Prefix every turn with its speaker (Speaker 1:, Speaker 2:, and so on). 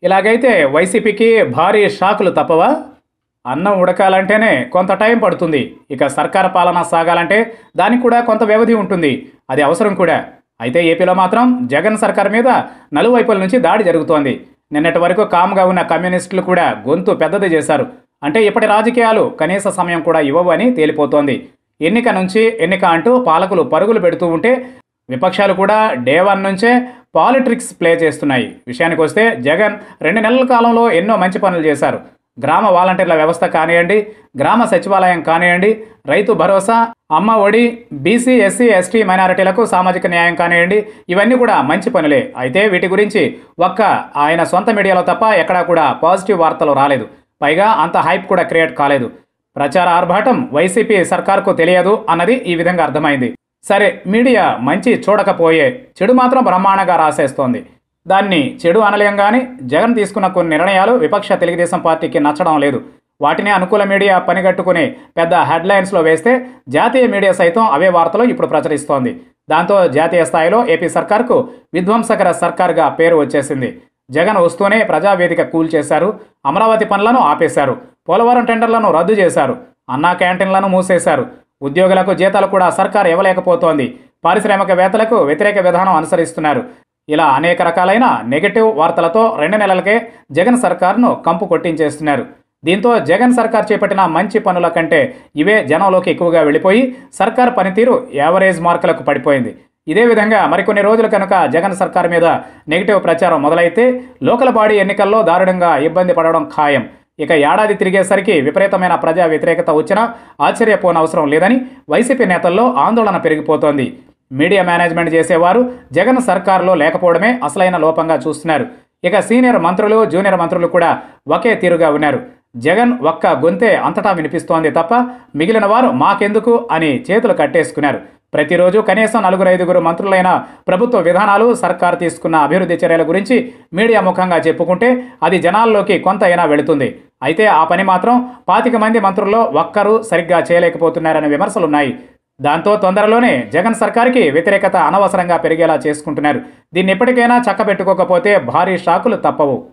Speaker 1: ఇలాగైతే వైసీపీకి భారీ షాకులు తప్పవా అన్నం ఉడకాలంటేనే కొంత టైం పడుతుంది ఇక సర్కార పాలన సాగాలంటే దానికి కూడా కొంత వ్యవధి ఉంటుంది అది అవసరం కూడా అయితే ఏపీలో మాత్రం జగన్ సర్కార్ మీద నలువైపుల నుంచి దాడి జరుగుతోంది నిన్నటి వరకు కామ్గా ఉన్న కమ్యూనిస్టులు కూడా గొంతు పెద్దది చేశారు అంటే ఇప్పటి రాజకీయాలు కనీస సమయం కూడా ఇవ్వవు అని తేలిపోతోంది ఎన్నిక నుంచి ఎన్నిక అంటూ పాలకులు పరుగులు పెడుతూ ఉంటే విపక్షాలు కూడా డే వన్ నుంచే పాలిటిక్స్ ప్లే చేస్తున్నాయి విషయానికి వస్తే జగన్ రెండు నెలల కాలంలో ఎన్నో మంచి పనులు చేశారు గ్రామ వాలంటీర్ల వ్యవస్థ కానివ్వండి గ్రామ సచివాలయం కానివ్వండి రైతు భరోసా అమ్మ ఒడి బీసీ ఎస్సీ ఎస్టీ మైనారిటీలకు సామాజిక న్యాయం కానివ్వండి ఇవన్నీ కూడా మంచి పనులే అయితే వీటి గురించి ఒక్క ఆయన సొంత మీడియాలో తప్ప ఎక్కడా కూడా పాజిటివ్ వార్తలు రాలేదు పైగా అంత హైప్ కూడా క్రియేట్ కాలేదు ప్రచార ఆర్భాటం వైసీపీ సర్కార్కు తెలియదు అన్నది ఈ విధంగా అర్థమైంది సరే మీడియా మంచి చూడకపోయే చెడు మాత్రం బ్రహ్మాండంగా రాసేస్తోంది దాన్ని చెడు అనలేం కానీ జగన్ తీసుకున్న కొన్ని నిర్ణయాలు విపక్ష తెలుగుదేశం పార్టీకి నచ్చడం లేదు వాటిని అనుకూల మీడియా పనిగట్టుకుని పెద్ద హెడ్లైన్స్లో వేస్తే జాతీయ మీడియా సైతం అవే వార్తలు ఇప్పుడు ప్రచురిస్తోంది దాంతో జాతీయ స్థాయిలో ఏపీ సర్కార్కు విధ్వంసకర సర్కార్గా పేరు వచ్చేసింది జగన్ వస్తూనే ప్రజావేదిక కూల్చేశారు అమరావతి పనులను ఆపేశారు పోలవరం టెండర్లను రద్దు చేశారు అన్నా క్యాంటీన్లను మూసేశారు ఉద్యోగులకు జీతాలు కూడా సర్కార్ ఇవ్వలేకపోతోంది పారిశ్రామికవేత్తలకు వ్యతిరేక విధానం అనుసరిస్తున్నారు ఇలా అనేక రకాలైన నెగటివ్ వార్తలతో రెండు నెలలకే జగన్ సర్కార్ను కంపు కొట్టించేస్తున్నారు దీంతో జగన్ సర్కార్ చేపట్టిన మంచి పనుల కంటే ఇవే జనంలోకి ఎక్కువగా వెళ్ళిపోయి సర్కార్ పనితీరు యావరేజ్ మార్కులకు పడిపోయింది ఇదే విధంగా మరికొన్ని రోజులు కనుక జగన్ సర్కార్ మీద నెగిటివ్ ప్రచారం మొదలైతే లోకల్ బాడీ ఎన్నికల్లో దారుణంగా ఇబ్బంది పడడం ఖాయం ఇక ఏడాది తిరిగేసరికి విపరీతమైన ప్రజా వ్యతిరేకత వచ్చినా ఆశ్చర్యపోనవసరం లేదని వైసీపీ నేతల్లో ఆందోళన పెరిగిపోతోంది మీడియా మేనేజ్మెంట్ చేసేవారు జగన్ సర్కారులో లేకపోవడమే అసలైన లోపంగా చూస్తున్నారు ఇక సీనియర్ మంత్రులు జూనియర్ మంత్రులు కూడా ఒకే తీరుగా ఉన్నారు జగన్ ఒక్క గొంతే అంతటా వినిపిస్తోంది తప్ప మిగిలిన వారు మాకెందుకు అని చేతులు కట్టేసుకున్నారు ప్రతిరోజు కనీసం నలుగురు ఐదుగురు మంత్రులైన ప్రభుత్వ విధానాలు సర్కార్ తీసుకున్న అభివృద్ధి చర్యల గురించి మీడియా ముఖంగా చెప్పుకుంటే అది జనాల్లోకి కొంత అయినా వెళుతుంది అయితే ఆ పని మాత్రం పాతిక మంది మంత్రుల్లో ఒక్కరూ సరిగ్గా చేయలేకపోతున్నారనే విమర్శలున్నాయి దాంతో తొందరలోనే జగన్ సర్కార్కి వ్యతిరేకత అనవసరంగా పెరిగేలా చేసుకుంటున్నారు దీన్ని ఎప్పటికైనా చక్కబెట్టుకోకపోతే భారీ షాకులు తప్పవు